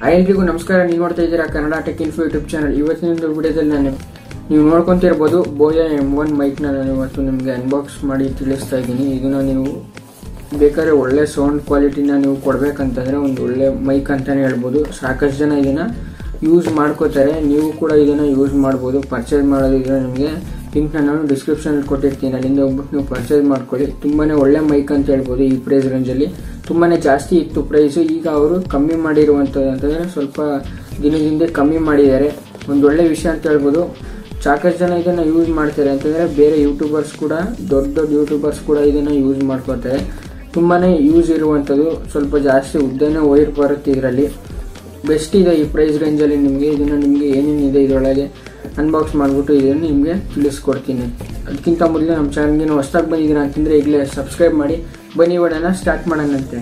ಎಲ್ರಿಗೂ ನಮಸ್ಕಾರ ನೀವು ನೋಡ್ತಾ ಇದ್ದೀರಾ Kannada tech info YouTube channel ಇವತ್ತಿನ ಒಂದು ವಿಡಿಯೋದಲ್ಲಿ ನಾನು ನೀವು ನೋಡ್ಕೊಂತಿರ್ಬೋದು ಬೋಯ ಎಮ್ ಒನ್ ಮೈಕ್ನ ನಾನು ಇವತ್ತು ನಿಮಗೆ ಅನ್ಬಾಕ್ಸ್ ಮಾಡಿ ತಿಳಿಸ್ತಾ ಇದ್ದೀನಿ ಇದನ್ನ ನೀವು ಬೇಕಾದ್ರೆ ಒಳ್ಳೆ ಸೌಂಡ್ ಕ್ವಾಲಿಟಿನ ನೀವು ಕೊಡ್ಬೇಕಂತಂದ್ರೆ ಒಂದು ಒಳ್ಳೆ ಮೈಕ್ ಅಂತಾನೆ ಹೇಳ್ಬೋದು ಸಾಕಷ್ಟು ಜನ ಇದನ್ನ ಯೂಸ್ ಮಾಡ್ಕೋತಾರೆ ನೀವು ಕೂಡ ಇದನ್ನ ಯೂಸ್ ಮಾಡ್ಬೋದು ಪರ್ಚೇಸ್ ಮಾಡೋದಿದ್ರೆ ನಿಮಗೆ ಲಿಂಕ್ ನಾನು ಡಿಸ್ಕ್ರಿಪ್ಷನ್ ಕೊಟ್ಟಿರ್ತೀನಿ ಅಲ್ಲಿಂದ ಹೋಗ್ಬಿಟ್ಟು ನೀವು ಪರ್ಚೇಸ್ ಮಾಡ್ಕೊಳ್ಳಿ ತುಂಬಾನೇ ಒಳ್ಳೆ ಮೈಕ್ ಅಂತ ಹೇಳ್ಬೋದು ಈ ಪ್ರೈಸ್ ರೇಂಜಲ್ಲಿ ತುಂಬಾನೇ ಜಾಸ್ತಿ ಇತ್ತು ಪ್ರೈಸು ಈಗ ಅವರು ಕಮ್ಮಿ ಮಾಡಿರುವಂಥದ್ದು ಅಂತಂದ್ರೆ ಸ್ವಲ್ಪ ದಿನದಿಂದ ಕಮ್ಮಿ ಮಾಡಿದ್ದಾರೆ ಒಂದು ಒಳ್ಳೆ ವಿಷಯ ಅಂತ ಹೇಳ್ಬೋದು ಸಾಕಷ್ಟು ಜನ ಇದನ್ನ ಯೂಸ್ ಮಾಡ್ತಾರೆ ಅಂತಂದ್ರೆ ಬೇರೆ ಯೂಟ್ಯೂಬರ್ಸ್ ಕೂಡ ದೊಡ್ಡ ದೊಡ್ಡ ಯೂಟ್ಯೂಬರ್ಸ್ ಕೂಡ ಇದನ್ನ ಯೂಸ್ ಮಾಡ್ಕೋತಾರೆ ತುಂಬಾನೇ ಯೂಸ್ ಇರುವಂಥದ್ದು ಸ್ವಲ್ಪ ಜಾಸ್ತಿ ಉದ್ದನೇ ವೈರ್ ಬರುತ್ತೆ ಇದರಲ್ಲಿ ಬೆಸ್ಟ್ ಇದೆ ಈ ಪ್ರೈಸ್ ರೇಂಜಲ್ಲಿ ನಿಮಗೆ ಇದನ್ನು ನಿಮಗೆ ಏನೇನಿದೆ ಇದರೊಳಗೆ ಅನ್ಬಾಕ್ಸ್ ಮಾಡಿಬಿಟ್ಟು ಇದನ್ನು ನಿಮಗೆ ತಿಳಿಸ್ಕೊಡ್ತೀನಿ ಅದಕ್ಕಿಂತ ಮೊದಲು ನಮ್ಮ ಚಾನಲ್ಗೆ ಹೊಸ್ದಾಗಿ ಬಂದಿದ್ದೀರಾ ಅಂತಂದರೆ ಈಗಲೇ ಸಬ್ಸ್ಕ್ರೈಬ್ ಮಾಡಿ ಬನ್ನಿ ಒಡನ ಸ್ಟಾರ್ಟ್ ಮಾಡೋಣಂತೆ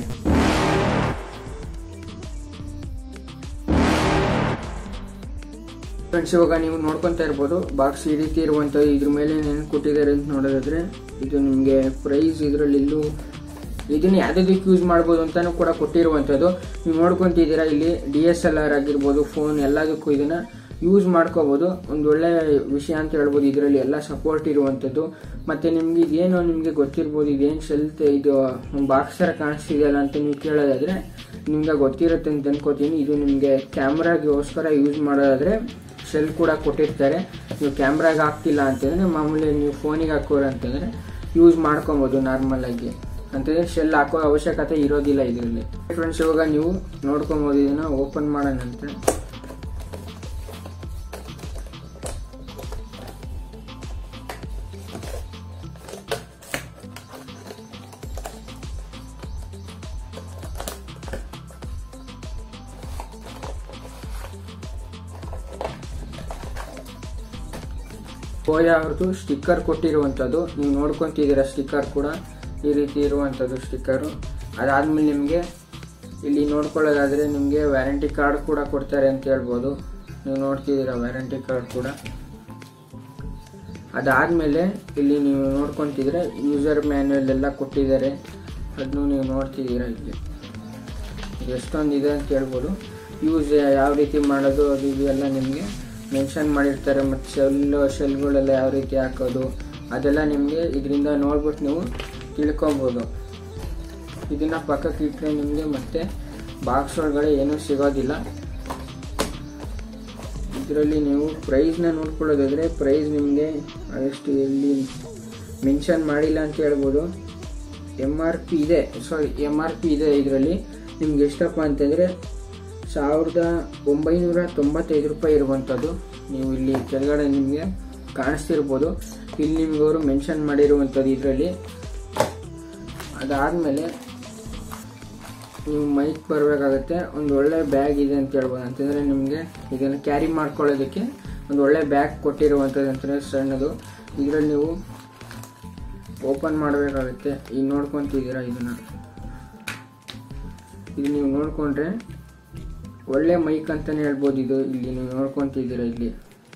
ಫ್ರೆಂಡ್ಸ್ ಇವಾಗ ನೀವು ನೋಡ್ಕೊತಾ ಇರ್ಬೋದು ಬಾಕ್ಸ್ ಈ ರೀತಿ ಇರುವಂಥದ್ದು ಇದ್ರ ಮೇಲೆ ಏನು ಕೊಟ್ಟಿದ್ದಾರೆ ಅಂತ ನೋಡೋದಾದ್ರೆ ಇದು ನಿಮಗೆ ಪ್ರೈಸ್ ಇದರಲ್ಲಿ ಇಲ್ಲೂ ಇದನ್ನ ಯಾವುದಕ್ಕೆ ಯೂಸ್ ಮಾಡ್ಬೋದು ಅಂತಾನು ಕೂಡ ಕೊಟ್ಟಿರುವಂಥದ್ದು ನೀವು ನೋಡ್ಕೊಂತಿದ್ದೀರಾ ಇಲ್ಲಿ ಡಿ ಎಸ್ ಎಲ್ ಆರ್ ಆಗಿರ್ಬೋದು ಫೋನ್ ಎಲ್ಲದಕ್ಕೂ ಇದನ್ನ ಯೂಸ್ ಮಾಡ್ಕೋಬೋದು ಒಂದು ಒಳ್ಳೆ ವಿಷಯ ಅಂತ ಹೇಳ್ಬೋದು ಇದರಲ್ಲಿ ಎಲ್ಲ ಸಪೋರ್ಟ್ ಇರುವಂಥದ್ದು ಮತ್ತೆ ನಿಮ್ಗೆ ಇದೇನೋ ನಿಮಗೆ ಗೊತ್ತಿರ್ಬೋದು ಇದೇನು ಶೆಲ್ತ್ ಇದು ಬಾಕ್ಸ್ ಥರ ಕಾಣಿಸ್ತಿದೆಯಲ್ಲ ಅಂತ ನೀವು ಕೇಳೋದಾದ್ರೆ ನಿಮ್ಗೆ ಗೊತ್ತಿರುತ್ತೆ ಅಂತ ಅನ್ಕೋತೀನಿ ಇದು ನಿಮಗೆ ಕ್ಯಾಮ್ರಾಗೋಸ್ಕರ ಯೂಸ್ ಮಾಡೋದಾದ್ರೆ ಶೆಲ್ ಕೂಡ ಕೊಟ್ಟಿರ್ತಾರೆ ನೀವು ಕ್ಯಾಮ್ರಾಗೆ ಹಾಕ್ತಿಲ್ಲ ಅಂತಂದ್ರೆ ಮಾಮೂಲಿ ನೀವು ಫೋನಿಗೆ ಹಾಕೋರು ಅಂತಂದ್ರೆ ಯೂಸ್ ಮಾಡ್ಕೊಬೋದು ನಾರ್ಮಲ್ ಆಗಿ ಅಂತಂದ್ರೆ ಶೆಲ್ ಹಾಕೋ ಅವಶ್ಯಕತೆ ಇರೋದಿಲ್ಲ ಇದರಲ್ಲಿ ಫ್ರೆಂಡ್ಸ್ ಇವಾಗ ನೀವು ನೋಡ್ಕೊಬೋದು ಇದನ್ನ ಓಪನ್ ಮಾಡೋಣಂತೆ ಬೋಯ ಅವ್ರದ್ದು ಸ್ಟಿಕ್ಕರ್ ಕೊಟ್ಟಿರುವಂಥದ್ದು ನೀವು ನೋಡ್ಕೊಂತಿದ್ದೀರಾ ಸ್ಟಿಕ್ಕರ್ ಕೂಡ ಈ ರೀತಿ ಇರುವಂಥದ್ದು ಸ್ಟಿಕ್ಕರು ಅದಾದ್ಮೇಲೆ ನಿಮಗೆ ಇಲ್ಲಿ ನೋಡ್ಕೊಳ್ಳೋದಾದ್ರೆ ನಿಮಗೆ ವ್ಯಾರಂಟಿ ಕಾರ್ಡ್ ಕೂಡ ಕೊಡ್ತಾರೆ ಅಂತ ಹೇಳ್ಬೋದು ನೀವು ನೋಡ್ತಿದ್ದೀರಾ ವ್ಯಾರಂಟಿ ಕಾರ್ಡ್ ಕೂಡ ಅದಾದ್ಮೇಲೆ ಇಲ್ಲಿ ನೀವು ನೋಡ್ಕೊಂತಿದ್ರೆ ಯೂಸರ್ ಮ್ಯಾನ್ಯಲ್ ಎಲ್ಲ ಕೊಟ್ಟಿದ್ದಾರೆ ಅದನ್ನು ನೀವು ನೋಡ್ತಿದ್ದೀರಾ ಇಲ್ಲಿ ಎಷ್ಟೊಂದು ಇದೆ ಅಂತ ಹೇಳ್ಬೋದು ಯೂಸ್ ಯಾವ ರೀತಿ ಮಾಡೋದು ಅದು ಇದು ಎಲ್ಲ ನಿಮಗೆ ಮೆನ್ಷನ್ ಮಾಡಿರ್ತಾರೆ ಮತ್ತು ಶೆಲ್ ಶೆಲ್ಗಳೆಲ್ಲ ಯಾವ ರೀತಿ ಹಾಕೋದು ಅದೆಲ್ಲ ನಿಮಗೆ ಇದರಿಂದ ನೋಡ್ಬಿಟ್ಟು ನೀವು ತಿಳ್ಕೊಬೋದು ಇದನ್ನ ಪಕ್ಕಕ್ಕೆ ಇಟ್ಟರೆ ನಿಮಗೆ ಮತ್ತೆ ಬಾಕ್ಸ್ ಒಳಗಡೆ ಏನೂ ಸಿಗೋದಿಲ್ಲ ಇದರಲ್ಲಿ ನೀವು ಪ್ರೈಸ್ನ ನೋಡ್ಕೊಳ್ಳೋದಾದ್ರೆ ಪ್ರೈಸ್ ನಿಮಗೆ ಅದಷ್ಟು ಎಲ್ಲಿ ಮೆನ್ಷನ್ ಮಾಡಿಲ್ಲ ಅಂತ ಹೇಳ್ಬೋದು ಎಮ್ ಆರ್ ಪಿ ಇದೆ ಸಾರಿ ಎಮ್ ಆರ್ ಪಿ ಇದೆ ಇದರಲ್ಲಿ ನಿಮ್ಗೆ ಎಷ್ಟಪ್ಪ ಅಂತಂದರೆ ಸಾವಿರದ ಒಂಬೈನೂರ ತೊಂಬತ್ತೈದು ರೂಪಾಯಿ ಇರುವಂಥದ್ದು ನೀವು ಇಲ್ಲಿ ಕೆಳಗಡೆ ನಿಮಗೆ ಕಾಣಿಸ್ತಿರ್ಬೋದು ಇಲ್ಲಿ ನಿಮ್ಗೆ ಅವರು ಮೆನ್ಷನ್ ಮಾಡಿರುವಂಥದ್ದು ಇದರಲ್ಲಿ ಅದಾದಮೇಲೆ ನೀವು ಮೈಕ್ ಬರಬೇಕಾಗತ್ತೆ ಒಂದು ಒಳ್ಳೆ ಬ್ಯಾಗ್ ಇದೆ ಅಂತ ಹೇಳ್ಬೋದು ಅಂತಂದರೆ ನಿಮಗೆ ಇದನ್ನು ಕ್ಯಾರಿ ಮಾಡ್ಕೊಳ್ಳೋದಕ್ಕೆ ಒಂದು ಒಳ್ಳೆ ಬ್ಯಾಗ್ ಕೊಟ್ಟಿರುವಂಥದ್ದು ಅಂತಂದರೆ ಸಣ್ಣದು ಇದರಲ್ಲಿ ನೀವು ಓಪನ್ ಮಾಡಬೇಕಾಗುತ್ತೆ ಈಗ ನೋಡ್ಕೊತಿದ್ದೀರಾ ಇದನ್ನು ಇದು ನೀವು ನೋಡಿಕೊಂಡ್ರೆ ಒಳ್ಳೆ ಮೈಕ್ ಅಂತಲೇ ಹೇಳ್ಬೋದು ಇದು ಇಲ್ಲಿ ನೀವು ನೋಡ್ಕೊತಿದ್ದೀರಾ ಇಲ್ಲಿ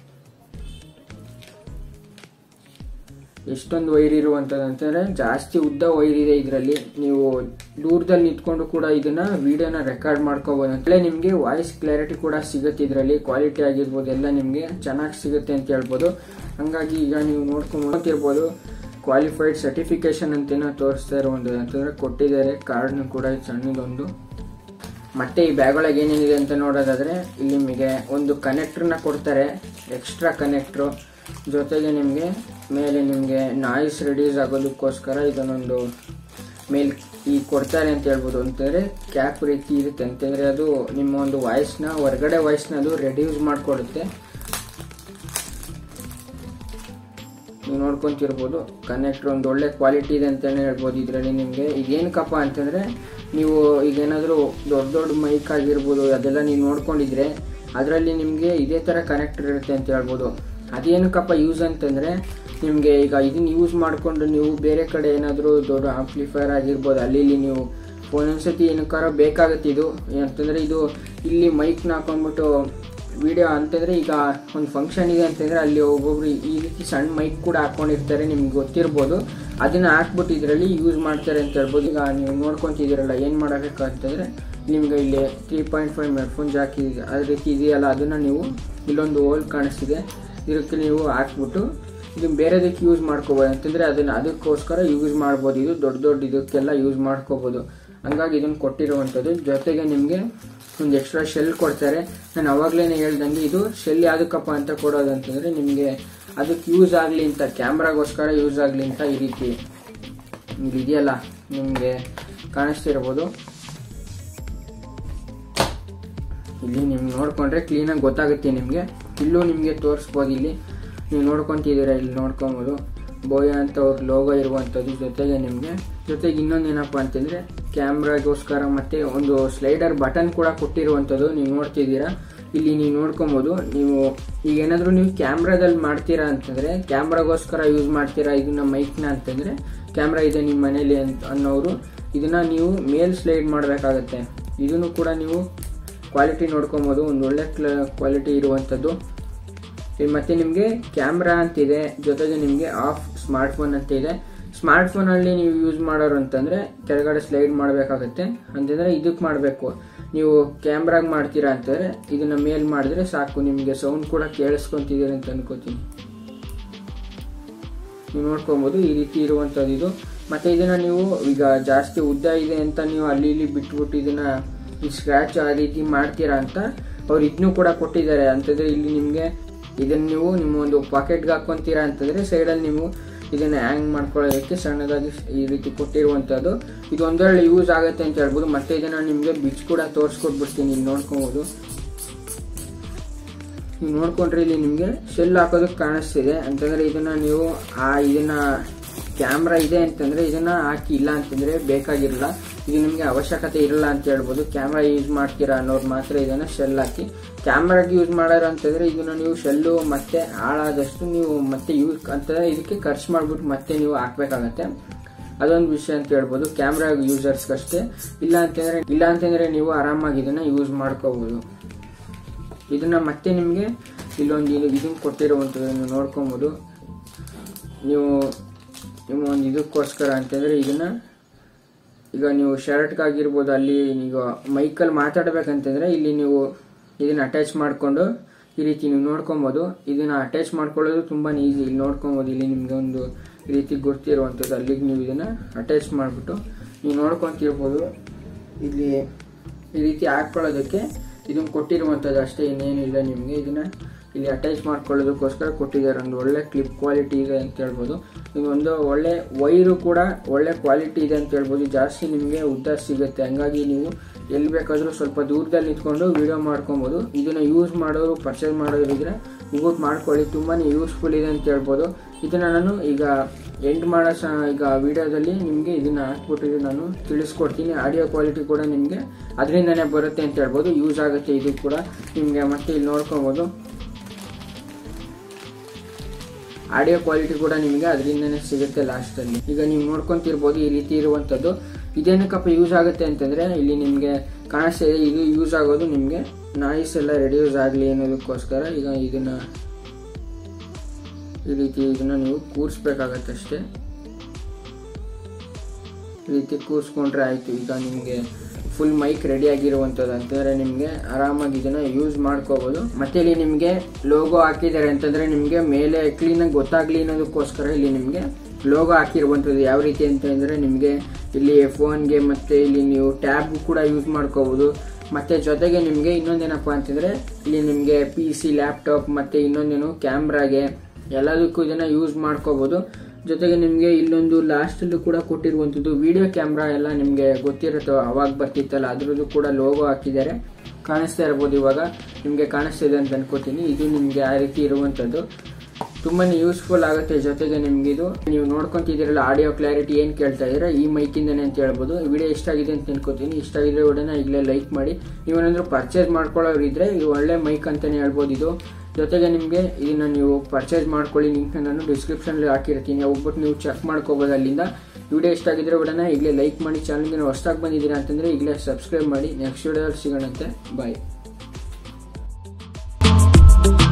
ಎಷ್ಟೊಂದು ವೈರ್ ಇರುವಂಥದ್ದು ಅಂತಂದರೆ ಜಾಸ್ತಿ ಉದ್ದ ವೈರ್ ಇದೆ ಇದರಲ್ಲಿ ನೀವು ದೂರದಲ್ಲಿ ನಿಂತ್ಕೊಂಡು ಕೂಡ ಇದನ್ನ ವಿಡಿಯೋನ ರೆಕಾರ್ಡ್ ಮಾಡ್ಕೋಬೋದು ಅಂತಲೇ ನಿಮಗೆ ವಾಯ್ಸ್ ಕ್ಲಾರಿಟಿ ಕೂಡ ಸಿಗುತ್ತೆ ಇದರಲ್ಲಿ ಕ್ವಾಲಿಟಿ ಆಗಿರ್ಬೋದು ಎಲ್ಲ ನಿಮಗೆ ಚೆನ್ನಾಗಿ ಸಿಗುತ್ತೆ ಅಂತ ಹೇಳ್ಬೋದು ಹಂಗಾಗಿ ಈಗ ನೀವು ನೋಡ್ಕೊಂತಿರ್ಬೋದು ಕ್ವಾಲಿಫೈಡ್ ಸರ್ಟಿಫಿಕೇಶನ್ ಅಂತೇನೋ ತೋರಿಸ್ತಾ ಇರುವಂಥದ್ದು ಅಂತಂದರೆ ಕೊಟ್ಟಿದ್ದಾರೆ ಕಾರ್ಡ್ನು ಕೂಡ ಸಣ್ಣದೊಂದು ಮತ್ತೆ ಈ ಬ್ಯಾಗ್ ಒಳಗೆ ಏನೇನಿದೆ ಅಂತ ನೋಡೋದಾದ್ರೆ ಇಲ್ಲಿ ನಿಮಗೆ ಒಂದು ಕನೆಕ್ಟರ್ನ ಕೊಡ್ತಾರೆ ಎಕ್ಸ್ಟ್ರಾ ಕನೆಕ್ಟ್ರು ಜೊತೆಗೆ ನಿಮಗೆ ಮೇಲೆ ನಿಮಗೆ ನಾಯ್ಸ್ ರೆಡ್ಯೂಸ್ ಆಗೋದಕ್ಕೋಸ್ಕರ ಇದನ್ನೊಂದು ಮೇಲ್ ಈ ಕೊಡ್ತಾರೆ ಅಂತ ಹೇಳ್ಬೋದು ಅಂತಂದರೆ ಕ್ಯಾಪ್ ರೀತಿ ಇರುತ್ತೆ ಅಂತಂದರೆ ಅದು ನಿಮ್ಮ ಒಂದು ವಾಯ್ಸ್ನ ಹೊರಗಡೆ ವಾಯ್ಸ್ನ ಅದು ರೆಡ್ಯೂಸ್ ಮಾಡಿಕೊಡುತ್ತೆ ನೀವು ನೋಡ್ಕೊಂತಿರ್ಬೋದು ಕನೆಕ್ಟರ್ ಒಂದು ಒಳ್ಳೆ ಕ್ವಾಲಿಟಿ ಇದೆ ಅಂತಲೇ ಹೇಳ್ಬೋದು ಇದರಲ್ಲಿ ನಿಮಗೆ ಇದೇನಕ್ಕಪ್ಪ ಅಂತಂದರೆ ನೀವು ಈಗೇನಾದರೂ ದೊಡ್ಡ ದೊಡ್ಡ ಮೈಕ್ ಆಗಿರ್ಬೋದು ಅದೆಲ್ಲ ನೀವು ನೋಡ್ಕೊಂಡಿದ್ರೆ ಅದರಲ್ಲಿ ನಿಮಗೆ ಇದೇ ಥರ ಕನೆಕ್ಟರ್ ಇರುತ್ತೆ ಅಂತ ಹೇಳ್ಬೋದು ಅದೇನಕ್ಕಪ್ಪ ಯೂಸ್ ಅಂತಂದರೆ ನಿಮಗೆ ಈಗ ಇದನ್ನ ಯೂಸ್ ಮಾಡಿಕೊಂಡು ನೀವು ಬೇರೆ ಕಡೆ ಏನಾದರೂ ದೊಡ್ಡ ಆಂಪ್ಲಿಫೈರ್ ಆಗಿರ್ಬೋದು ಅಲ್ಲಿ ಇಲ್ಲಿ ನೀವು ಒಂದೊಂದ್ಸತಿ ಏನಕ್ಕಾರ ಬೇಕಾಗುತ್ತೆ ಇದು ಅಂತಂದರೆ ಇದು ಇಲ್ಲಿ ಮೈಕ್ನ ಹಾಕೊಂಡ್ಬಿಟ್ಟು ವಿಡಿಯೋ ಅಂತಂದರೆ ಈಗ ಒಂದು ಫಂಕ್ಷನ್ ಇದೆ ಅಂತಂದರೆ ಅಲ್ಲಿ ಒಬ್ಬೊಬ್ರು ಈ ರೀತಿ ಸಣ್ಣ ಮೈಕ್ ಕೂಡ ಹಾಕೊಂಡಿರ್ತಾರೆ ನಿಮ್ಗೆ ಗೊತ್ತಿರ್ಬೋದು ಅದನ್ನ ಹಾಕ್ಬಿಟ್ಟು ಇದರಲ್ಲಿ ಯೂಸ್ ಮಾಡ್ತಾರೆ ಅಂತ ಹೇಳ್ಬೋದು ಈಗ ನೀವು ನೋಡ್ಕೊಂತಿದ್ದೀರಲ್ಲ ಏನು ಮಾಡಬೇಕು ಅಂತಂದರೆ ನಿಮ್ಗೆ ಇಲ್ಲಿ three point five headphone jack ಇದೆ ಅದೇ ರೀತಿ ಇದೆಯಲ್ಲ ಅದನ್ನು ನೀವು ಇಲ್ಲೊಂದು ಹೋಲ್ ಕಾಣಿಸ್ತಿದೆ ಇದಕ್ಕೆ ನೀವು ಹಾಕ್ಬಿಟ್ಟು ಇದು ಬೇರೆದಕ್ಕೆ ಯೂಸ್ ಮಾಡ್ಕೋಬೋದು ಅಂತಂದರೆ ಅದನ್ನು ಅದಕ್ಕೋಸ್ಕರ ಯೂಸ್ ಮಾಡ್ಬೋದು ಇದು ದೊಡ್ಡ ದೊಡ್ಡ ಇದಕ್ಕೆಲ್ಲ ಯೂಸ್ ಮಾಡ್ಕೋಬೋದು ಹಂಗಾಗಿ ಇದನ್ನು ಕೊಟ್ಟಿರುವಂಥದ್ದು ಜೊತೆಗೆ ನಿಮಗೆ ಒಂದು ಎಕ್ಸ್ಟ್ರಾ ಶೆಲ್ ಕೊಡ್ತಾರೆ ನಾನು ಅವಾಗಲೇ ಹೇಳ್ದಂಗೆ ಇದು ಶೆಲ್ ಯಾವುದಕ್ಕಪ್ಪ ಅಂತ ಕೊಡೋದು ಅಂತಂದರೆ ನಿಮಗೆ ಅದಕ್ಕೆ ಯೂಸ್ ಆಗಲಿ ಅಂತ ಕ್ಯಾಮ್ರಾಗೋಸ್ಕರ ಯೂಸ್ ಆಗಲಿ ಅಂತ ಈ ರೀತಿ ಇಲ್ಲಿ ಇದೆಯಲ್ಲ ನಿಮಗೆ ಕಾಣಿಸ್ತಿರ್ಬೋದು ಇಲ್ಲಿ ನಿಮ್ಗೆ ನೋಡ್ಕೊಂಡ್ರೆ ಕ್ಲೀನಾಗಿ ಗೊತ್ತಾಗುತ್ತೆ ನಿಮಗೆ ಇಲ್ಲೂ ನಿಮಗೆ ತೋರಿಸ್ಬೋದು ಇಲ್ಲಿ ನೀವು ನೋಡ್ಕೊಂತಿದ್ದೀರಾ ಇಲ್ಲಿ ನೋಡ್ಕೊಬೋದು ಬೋಯ ಅಂತ ಅವ್ರ ಲೋಗೋ ಇರುವಂಥದ್ದು ಜೊತೆಗೆ ನಿಮಗೆ ಜೊತೆಗೆ ಇನ್ನೊಂದು ಏನಪ್ಪ ಅಂತಂದರೆ ಕ್ಯಾಮ್ರಾಗೋಸ್ಕರ ಮತ್ತೆ ಒಂದು ಸ್ಲೈಡರ್ ಬಟನ್ ಕೂಡ ಕೊಟ್ಟಿರುವಂಥದ್ದು ನೀವು ನೋಡ್ತಿದ್ದೀರಾ ಇಲ್ಲಿ ನೀವು ನೋಡ್ಕೊಬೋದು ನೀವು ಈಗ ಏನಾದರೂ ನೀವು ಕ್ಯಾಮ್ರಾದಲ್ಲಿ ಮಾಡ್ತೀರಾ ಅಂತಂದರೆ ಕ್ಯಾಮ್ರಾಗೋಸ್ಕರ ಯೂಸ್ ಮಾಡ್ತೀರಾ ಇದನ್ನ ಮೈಕ್ನ ಅಂತಂದರೆ ಕ್ಯಾಮ್ರಾ ಇದೆ ನಿಮ್ಮ ಮನೇಲಿ ಅಂತ ಅನ್ನೋರು ಇದನ್ನ ನೀವು ಮೇಲ್ ಸ್ಲೈಡ್ ಮಾಡಬೇಕಾಗತ್ತೆ ಇದನ್ನು ಕೂಡ ನೀವು ಕ್ವಾಲಿಟಿ ನೋಡ್ಕೊಬೋದು ಒಂದು ಒಳ್ಳೆ ಕ್ವಾಲಿಟಿ ಇರುವಂಥದ್ದು ಇಲ್ಲಿ ಮತ್ತೆ ನಿಮಗೆ ಕ್ಯಾಮ್ರಾ ಅಂತಿದೆ ಜೊತೆಗೆ ನಿಮಗೆ ಆಫ್ ಸ್ಮಾರ್ಟ್ ಫೋನ್ ಅಂತ ಇದೆ ಸ್ಮಾರ್ಟ್ ಫೋನಲ್ಲಿ ನೀವು ಯೂಸ್ ಮಾಡೋರು ಅಂತಂದರೆ ಕೆಳಗಡೆ ಸ್ಲೈಡ್ ಮಾಡಬೇಕಾಗತ್ತೆ ಅಂತಂದರೆ ಇದಕ್ಕೆ ಮಾಡಬೇಕು ನೀವು ಕ್ಯಾಮ್ರಾಗ ಮಾಡ್ತೀರಾ ಅಂತಂದರೆ ಇದನ್ನ ಮೇಲ್ ಮಾಡಿದ್ರೆ ಸಾಕು ನಿಮಗೆ ಸೌಂಡ್ ಕೂಡ ಕೇಳಿಸ್ಕೊಂತಿದ್ದೀರಿ ಅಂತ ಅನ್ಕೋತೀನಿ ನೀವು ನೋಡ್ಕೊಬೋದು ಈ ರೀತಿ ಇರುವಂಥದ್ದು ಇದು ಮತ್ತೆ ಇದನ್ನ ನೀವು ಈಗ ಜಾಸ್ತಿ ಉದ್ದ ಇದೆ ಅಂತ ನೀವು ಅಲ್ಲಿ ಇಲ್ಲಿ ಬಿಟ್ಬಿಟ್ಟು ಇದನ್ನ ಈ ಸ್ಕ್ರಾಚ್ ಆ ರೀತಿ ಮಾಡ್ತೀರಾ ಅಂತ ಅವ್ರು ಇದನ್ನು ಕೂಡ ಕೊಟ್ಟಿದ್ದಾರೆ ಅಂತಂದ್ರೆ ಇಲ್ಲಿ ನಿಮಗೆ ಇದನ್ನ ನೀವು ನಿಮ್ಮ ಒಂದು ಪಾಕೆಟ್ಗೆ ಹಾಕೊಂತೀರಾ ಅಂತಂದ್ರೆ ಸೈಡಲ್ಲಿ ನೀವು ಇದನ್ನ ಹ್ಯಾಂಗ್ ಮಾಡ್ಕೊಳ್ಳೋದಕ್ಕೆ ಸಣ್ಣದಾಗಿ ಈ ರೀತಿ ಕೊಟ್ಟಿರುವಂಥದ್ದು ಇದು ಒಂದೊಳ್ಳೆ ಯೂಸ್ ಆಗುತ್ತೆ ಅಂತ ಹೇಳ್ಬೋದು ಮತ್ತೆ ಇದನ್ನ ನಿಮಗೆ ಬಿಚ್ ಕೂಡ ತೋರಿಸ್ಕೊಟ್ಬಿಡ್ತೀನಿ ಇಲ್ಲಿ ನೋಡ್ಕೊಬೋದು ನೀವು ನೋಡ್ಕೊಂಡ್ರೆ ಇಲ್ಲಿ ನಿಮಗೆ ಶೆಲ್ ಹಾಕೋದಕ್ಕೆ ಕಾಣಿಸ್ತಿದೆ ಅಂತಂದ್ರೆ ಇದನ್ನ ನೀವು ಆ ಇದನ್ನ ಕ್ಯಾಮ್ರಾ ಇದೆ ಅಂತಂದ್ರೆ ಇದನ್ನ ಹಾಕಿ ಇಲ್ಲ ಅಂತಂದ್ರೆ ಬೇಕಾಗಿರಲ್ಲ ಇದು ನಿಮಗೆ ಅವಶ್ಯಕತೆ ಇರಲ್ಲ ಅಂತ ಹೇಳ್ಬೋದು ಕ್ಯಾಮ್ರಾ ಯೂಸ್ ಮಾಡ್ತೀರಾ ಅನ್ನೋರು ಮಾತ್ರ ಇದನ್ನ ಶೆಲ್ ಹಾಕಿ ಕ್ಯಾಮ್ರಾಗೆ ಯೂಸ್ ಮಾಡೋರು ಅಂತಂದ್ರೆ ಇದನ್ನ ನೀವು ಶೆಲ್ಲು ಮತ್ತೆ ಹಾಳಾದಷ್ಟು ನೀವು ಮತ್ತೆ ಯೂಸ್ ಅಂತಂದ್ರೆ ಇದಕ್ಕೆ ಖರ್ಚು ಮಾಡ್ಬಿಟ್ಟು ಮತ್ತೆ ನೀವು ಹಾಕ್ಬೇಕಾಗತ್ತೆ ಅದೊಂದು ವಿಷಯ ಅಂತ ಹೇಳ್ಬೋದು ಕ್ಯಾಮ್ರಾ ಯೂಸರ್ಸ್ಗಷ್ಟೇ ಇಲ್ಲ ಅಂತಂದ್ರೆ ಇಲ್ಲ ಅಂತಂದ್ರೆ ನೀವು ಆರಾಮಾಗಿ ಇದನ್ನ ಯೂಸ್ ಮಾಡ್ಕೋಬಹುದು ಇದನ್ನ ಮತ್ತೆ ನಿಮಗೆ ಇಲ್ಲೊಂದು ಇದು ಇದನ್ನ ಕೊಟ್ಟಿರುವಂಥದ್ದನ್ನು ನೋಡ್ಕೊಬೋದು ನೀವು ನಿಮ್ಮ ಒಂದು ಇದಕ್ಕೋಸ್ಕರ ಅಂತಂದರೆ ಇದನ್ನ ಈಗ ನೀವು ಶರ್ಟ್ಗಾಗಿರ್ಬೋದು ಅಲ್ಲಿ ಈಗ ಮೈಕಲ್ಲಿ ಮಾತಾಡ್ಬೇಕಂತಂದ್ರೆ ಇಲ್ಲಿ ನೀವು ಇದನ್ನ ಅಟ್ಯಾಚ್ ಮಾಡಿಕೊಂಡು ಈ ರೀತಿ ನೀವು ನೋಡ್ಕೊಬೋದು ಇದನ್ನ ಅಟ್ಯಾಚ್ ಮಾಡ್ಕೊಳ್ಳೋದು ತುಂಬಾ ಈಸಿ ಇಲ್ಲಿ ನೋಡ್ಕೊಬೋದು ಇಲ್ಲಿ ನಿಮಗೆ ಒಂದು ಈ ರೀತಿ ಗೊತ್ತಿರುವಂಥದ್ದು ಅಲ್ಲಿಗೆ ನೀವು ಇದನ್ನ ಅಟ್ಯಾಚ್ ಮಾಡಿಬಿಟ್ಟು ನೀವು ನೋಡ್ಕೊಂತಿರ್ಬೋದು ಇಲ್ಲಿ ಈ ರೀತಿ ಹಾಕ್ಕೊಳ್ಳೋದಕ್ಕೆ ಇದನ್ನ ಕೊಟ್ಟಿರುವಂಥದ್ದು ಅಷ್ಟೇ ಇನ್ನೇನು ಇಲ್ಲ ನಿಮಗೆ ಇದನ್ನ ಇಲ್ಲಿ ಅಟ್ಯಾಚ್ ಮಾಡ್ಕೊಳ್ಳೋದಕ್ಕೋಸ್ಕರ ಕೊಟ್ಟಿದ್ದಾರೆ ಒಂದು ಒಳ್ಳೆ ಕ್ಲಿಪ್ ಕ್ವಾಲಿಟಿ ಇದೆ ಅಂತ ಹೇಳ್ಬೋದು ಒಂದು ಒಳ್ಳೆ ವೈರು ಕೂಡ ಒಳ್ಳೆ ಕ್ವಾಲಿಟಿ ಇದೆ ಅಂತ ಹೇಳ್ಬೋದು ಜಾಸ್ತಿ ನಿಮಗೆ ಉದ್ದ ಸಿಗುತ್ತೆ ಹಂಗಾಗಿ ನೀವು ಎಲ್ಲಿ ಬೇಕಾದರೂ ಸ್ವಲ್ಪ ದೂರದಲ್ಲಿ ನಿಂತ್ಕೊಂಡು ವಿಡಿಯೋ ಮಾಡ್ಕೊಬೋದು ಇದನ್ನ ಯೂಸ್ ಮಾಡೋರು ಪರ್ಚೇಸ್ ಮಾಡೋರು ಇದ್ರೆ ಯೂಸ್ ಮಾಡ್ಕೊಳ್ಳಿ ತುಂಬಾ ಯೂಸ್ಫುಲ್ ಇದೆ ಅಂತ ಹೇಳ್ಬೋದು ಇದನ್ನ ನಾನು ಈಗ ಎಂಡ್ ಮಾಡೋ ಸ ಈಗ ವಿಡಿಯೋದಲ್ಲಿ ನಿಮಗೆ ಇದನ್ನ ಹಾಕ್ಬಿಟ್ಟು ನಾನು ತಿಳಿಸ್ಕೊಡ್ತೀನಿ ಆಡಿಯೋ ಕ್ವಾಲಿಟಿ ಕೂಡ ನಿಮಗೆ ಅದರಿಂದನೇ ಬರುತ್ತೆ ಅಂತ ಹೇಳ್ಬೋದು ಯೂಸ್ ಆಗುತ್ತೆ ಇದು ಕೂಡ ನಿಮಗೆ ಮತ್ತೆ ಇಲ್ಲಿ ನೋಡ್ಕೊಬೋದು ಆಡಿಯೋ ಕ್ವಾಲಿಟಿ ಕೂಡ ನಿಮಗೆ ಅದರಿಂದನೇ ಸಿಗುತ್ತೆ ಲಾಸ್ಟಲ್ಲಿ ಈಗ ನೀವು ನೋಡ್ಕೊಂತಿರ್ಬೋದು ಈ ರೀತಿ ಇರುವಂಥದ್ದು ಇದೇನಕ್ಕಪ್ಪ ಯೂಸ್ ಆಗುತ್ತೆ ಅಂತಂದರೆ ಇಲ್ಲಿ ನಿಮಗೆ ಕಾಣಿಸ್ತಾ ಇದೆ ಇದು ಯೂಸ್ ಆಗೋದು ನಿಮಗೆ ನಾಯಿಸ್ ಎಲ್ಲ ರೆಡ್ಯೂಸ್ ಆಗಲಿ ಅನ್ನೋದಕ್ಕೋಸ್ಕರ ಈಗ ಇದನ್ನ ಈ ರೀತಿ ಇದನ್ನ ನೀವು ಕೂರಿಸ್ಬೇಕಾಗತ್ತೆ ಅಷ್ಟೇ ಈ ರೀತಿ ಕೂರಿಸ್ಕೊಂಡ್ರೆ ಆಯಿತು ಈಗ ನಿಮಗೆ ಫುಲ್ ಮೈಕ್ ರೆಡಿ ಆಗಿರುವಂಥದ್ದು ಅಂತಂದರೆ ನಿಮಗೆ ಆರಾಮಾಗಿ ಇದನ್ನು ಯೂಸ್ ಮಾಡ್ಕೋಬೋದು ಮತ್ತೆ ಇಲ್ಲಿ ನಿಮಗೆ ಲೋಗೋ ಹಾಕಿದ್ದಾರೆ ಅಂತಂದರೆ ನಿಮಗೆ ಮೇಲೆ ಕ್ಲೀನಾಗಿ ಗೊತ್ತಾಗಲಿ ಅನ್ನೋದಕ್ಕೋಸ್ಕರ ಇಲ್ಲಿ ನಿಮಗೆ ಲೋಗೋ ಹಾಕಿರುವಂಥದ್ದು ಯಾವ ರೀತಿ ಅಂತಂದರೆ ನಿಮಗೆ ಇಲ್ಲಿ ಫೋನ್ಗೆ ಮತ್ತು ಇಲ್ಲಿ ನೀವು ಟ್ಯಾಬ್ ಕೂಡ ಯೂಸ್ ಮಾಡ್ಕೋಬೋದು ಮತ್ತು ಜೊತೆಗೆ ನಿಮಗೆ ಇನ್ನೊಂದೇನಪ್ಪ ಅಂತಂದರೆ ಇಲ್ಲಿ ನಿಮಗೆ ಪಿ ಸಿ ಲ್ಯಾಪ್ಟಾಪ್ ಮತ್ತು ಇನ್ನೊಂದೇನು ಕ್ಯಾಮ್ರಾಗೆ ಎಲ್ಲದಕ್ಕೂ ಇದನ್ನು ಯೂಸ್ ಮಾಡ್ಕೋಬೋದು ಜೊತೆಗೆ ನಿಮಗೆ ಇಲ್ಲೊಂದು ಲಾಸ್ಟಲ್ಲೂ ಕೂಡ ಕೊಟ್ಟಿರುವಂಥದ್ದು ವಿಡಿಯೋ ಕ್ಯಾಮ್ರಾ ಎಲ್ಲ ನಿಮಗೆ ಗೊತ್ತಿರುತ್ತೋ ಅವಾಗ ಬರ್ತಿತ್ತಲ್ಲ ಅದ್ರದ್ದು ಕೂಡ ಲೋಗೋ ಹಾಕಿದ್ದಾರೆ ಕಾಣಿಸ್ತಾ ಇರ್ಬೋದು ಇವಾಗ ನಿಮಗೆ ಕಾಣಿಸ್ತಿದೆ ಅಂತ ಅನ್ಕೋತೀನಿ ಇದು ನಿಮಗೆ ಆ ರೀತಿ ಇರುವಂಥದ್ದು ತುಂಬಾ ಯೂಸ್ಫುಲ್ ಆಗುತ್ತೆ ಜೊತೆಗೆ ನಿಮ್ಗೆ ಇದು ನೀವು ನೋಡ್ಕೊಂತಿದ್ದೀರಲ್ಲ ಆಡಿಯೋ ಕ್ಲಾರಿಟಿ ಏನು ಕೇಳ್ತಾ ಇದ್ದೀರಾ ಈ ಮೈಕಿಂದನೇ ಅಂತ ಹೇಳ್ಬೋದು ವಿಡಿಯೋ ಇಷ್ಟ ಆಗಿದೆ ಅಂತ ಅನ್ಕೋತೀನಿ ಇಷ್ಟ ಆಗಿದ್ರೆ ಉಡನೆ ಈಗಲೇ ಲೈಕ್ ಮಾಡಿ ನೀವೇನಾದ್ರೂ ಪರ್ಚೇಸ್ ಮಾಡ್ಕೊಳ್ಳೋರು ಇದ್ರೆ ಈ ಒಳ್ಳೆ ಮೈಕ್ ಅಂತಾನೆ ಹೇಳ್ಬೋದು ಇದು ಜೊತೆಗೆ ನಿಮಗೆ ಇದನ್ನ ನೀವು ಪರ್ಚೇಸ್ ಮಾಡ್ಕೊಳ್ಳಿ ಲಿಂಕ್ನ ನಾನು ಡಿಸ್ಕ್ರಿಪ್ಷನಲ್ಲಿ ಹಾಕಿರ್ತೀನಿ ಹೋಗ್ಬಿಟ್ಟು ನೀವು ಚೆಕ್ ಮಾಡ್ಕೋಬೋದು ಅಲ್ಲಿಂದ ವಿಡಿಯೋ ಇಷ್ಟ ಆಗಿದ್ರೆ ಉಡನೆ ಈಗಲೇ ಲೈಕ್ ಮಾಡಿ ಚಾನಲ್ಗೆ ಹೊಸ್ದಾಗಿ ಬಂದಿದ್ದೀರಾ ಅಂತಂದರೆ ಈಗಲೇ ಸಬ್ಸ್ಕ್ರೈಬ್ ಮಾಡಿ ನೆಕ್ಸ್ಟ್ ವಿಡಿಯೋದಲ್ಲಿ ಸಿಗೋಣಂತೆ ಬಾಯ್